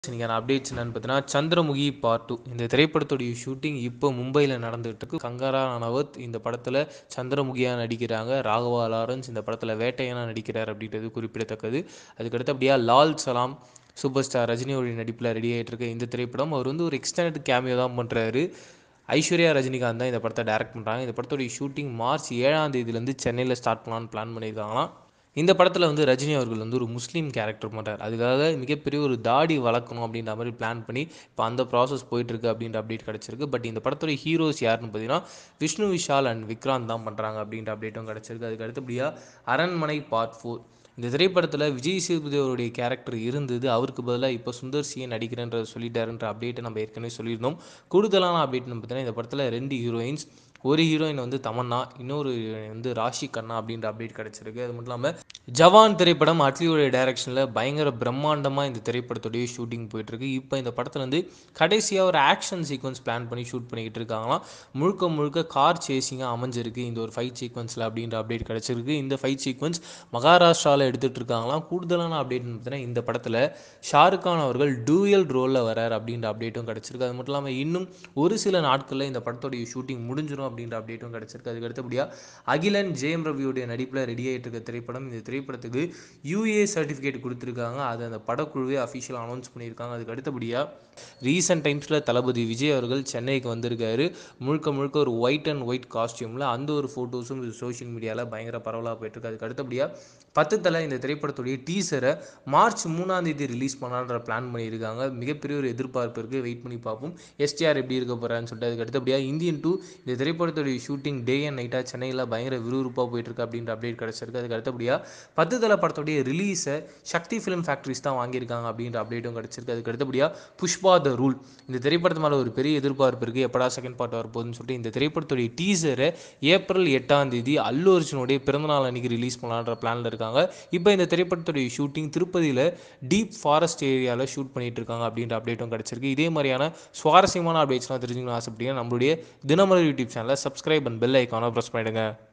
இன்னைக்கான அப்டேட்ஸ் என்னன்னு பார்த்தீங்கன்னா சந்திரமுகி பார்ட் டூ இந்த திரைப்படத்துடைய ஷூட்டிங் இப்போ மும்பையில் நடந்துகிட்டு இருக்கு கங்கரா ரணவத் இந்த படத்தில் சந்திரமுகியாக நடிக்கிறாங்க ராகவா லாரன்ஸ் இந்த படத்தில் வேட்டையனாக நடிக்கிறார் அப்படின்றது குறிப்பிடத்தக்கது அதுக்கு அடுத்தபடியாக லால் சலாம் சூப்பர் ஸ்டார் ரஜினியோடைய நடிப்பில் ரெடி ஆகிட்டு இருக்க இந்த திரைப்படம் அவர் வந்து ஒரு எக்ஸ்டெண்டட் கேமியோ தான் பண்ணுறாரு ஐஸ்வர்யா ரஜினிகாந்த் தான் இந்த படத்தை டைரக்ட் பண்ணுறாங்க இந்த படத்துடைய ஷூட்டிங் மார்ச் ஏழாம் தேதியிலேருந்து சென்னையில் ஸ்டார்ட் பண்ணலான்னு பிளான் பண்ணியிருக்காங்களாம் இந்த படத்தில் வந்து ரஜினி அவர்கள் வந்து ஒரு முஸ்லீம் கேரக்டர் பண்ணுறார் அதுக்காக மிகப்பெரிய ஒரு தாடி வளர்க்கணும் அப்படின்ற மாதிரி பிளான் பண்ணி இப்போ அந்த ப்ராசஸ் போயிட்டுருக்கு அப்படின்ற அப்டேட் கிடச்சிருக்கு பட் இந்த படத்துடைய ஹீரோஸ் யாருன்னு பார்த்தீங்கன்னா விஷ்ணு விஷால் அண்ட் விக்ராந்த் தான் பண்ணுறாங்க அப்படின்ற அப்டேட்டும் கிடச்சிருக்கு அதுக்கு அடுத்தபடியாக அரண்மனை பார்ட் ஃபோர் இந்த திரைப்படத்தில் விஜய் சேதுபதி அவருடைய கேரக்டர் இருந்தது அவருக்கு பதிலாக இப்போ சுந்தர் சியை நடிக்கிறேன்ற சொல்லிட்டாருன்ற அப்டேட்டை நம்ம ஏற்கனவே சொல்லியிருந்தோம் கூடுதலான அப்டேட்னு பார்த்தீங்கன்னா இந்த படத்தில் ரெண்டு ஹீரோயின்ஸ் ஒரு ஹீரோயின் வந்து தமன்னா இன்னொரு ஹீரோயின் வந்து ராஷி கண்ணா அப்படின்ற அப்டேட் கிடச்சிருக்கு அது மட்டும் இல்லாமல் ஜவான் திரைப்படம் அட்லியோடைய டைரக்ஷனில் பயங்கர பிரம்மாண்டமாக இந்த திரைப்படத்துடைய ஷூட்டிங் போயிட்டுருக்கு இப்போ இந்த படத்தில் வந்து கடைசியாக ஒரு ஆக்ஷன் சீக்வன்ஸ் பிளான் பண்ணி ஷூட் பண்ணிக்கிட்டு இருக்காங்களாம் முழுக்க முழுக்க கார் சேசிங்காக அமைஞ்சிருக்கு இந்த ஒரு ஃபைட் சீக்வன்ஸில் அப்படின்ற அப்டேட் கிடச்சிருக்கு இந்த ஃபைட் சீக்வன்ஸ் மகாராஷ்டிராவில் எடுத்துகிட்டு இருக்காங்களாம் கூடுதலான அப்டேட்னு பார்த்தீங்கன்னா இந்த படத்தில் ஷாருக் கான் அவர்கள் டூயல் ரோலில் வரார் அப்படின்ற அப்டேட்டும் கிடச்சிருக்கு அது மட்டும் இல்லாமல் இன்னும் ஒரு சில நாட்களில் இந்த படத்துடைய ஷூட்டிங் முடிஞ்சிடும் அப்படின்ற அப்டேட்டும் கிடச்சிருக்கு அதுக்கு அடுத்தபடியாக அகிலன் ஜெயம் ரவியுடைய நடிப்பில் ரெடி ஆகிட்டு இருக்க திரைப்படம் இந்த திரைப்படத்துக்கு யூஏ சர்டிஃபிகேட் கொடுத்துருக்காங்க அதை அந்த படக்குழுவே அஃபிஷியல் அனௌன்ஸ் பண்ணியிருக்காங்க அதுக்கு அடுத்தபடியாக ரீசெண்ட் டைம்ஸில் தளபதி விஜய் அவர்கள் சென்னைக்கு வந்திருக்காரு முழுக்க முழுக்க ஒரு ஒயிட் அண்ட் ஒயிட் காஸ்டியூமில் அந்த ஒரு ஃபோட்டோஸும் சோஷியல் மீடியாவில் பயங்கர பரவலாக போயிட்டுருக்கு அதுக்கு அடுத்தபடியாக பத்து தலை இந்த திரைப்படத்துடைய டீசரை மார்ச் மூணாம் தேதி ரிலீஸ் பண்ணலான்ற பிளான் பண்ணியிருக்காங்க மிகப்பெரிய ஒரு எதிர்பார்ப்பு இருக்குது வெயிட் பண்ணி பார்ப்போம் எஸ்டிஆர் எப்படி இருக்க போகிறான்னு சொல்லிட்டு அதுக்கு அடுத்தபடியாக இந்தியன் டூ இந்த திரைப்படத்துடைய ஷூட்டிங் டே அண்ட் நைட்டாக சென்னையில் பயங்கர விறுவிறுப்பாக போயிட்டுருக்கு அப்படின்ற அப்டேட் கிடச்சிருக்கு அதுக்கு அடுத்தபடியாக பத்து தலை படத்துடைய ரிலீஸை சக்தி ஃபிலிம் ஃபேக்ட்ரிஸ் தான் வாங்கியிருக்காங்க அப்படின்ற அப்டேட்டும் கிடச்சிருக்கு அதுக்கு அடுத்தபடியாக புஷ்பா த ரூல் இந்த திரைப்படத்து மேலே ஒரு பெரிய எதிர்பார்ப்பு இருக்குது எப்படா செகண்ட் பார்ட் வரப்போகுதுன்னு சொல்லிட்டு இந்த திரைப்படத்துடைய டீசரை ஏப்ரல் எட்டாம் தேதி அல்லு அர்ஜுனுடைய பிறந்தநாள் அன்னைக்கு ரிலீஸ் பண்ணலான்ற பிளானில் இருக்காங்க இப்போ இந்த திரைப்படத்துடைய ஷூட்டிங் திருப்பதியில் டீப் ஃபாரஸ்ட் ஏரியாவில் ஷூட் பண்ணிட்டு இருக்காங்க அப்படின்ற அப்டேட்டும் கிடச்சிருக்கு இதே மாதிரியான சுவாரஸ்யமான அப்டேட்ஸ்லாம் தெரிஞ்சுக்கணும்னு ஆசைப்பட்டீங்கன்னா நம்மளுடைய தினமலர் யூடியூப் சேனலை சப்ஸ்கிரைப் அண்ட் பெல் ஐக்கானை ப்ரெஸ் பண்ணிடுங்க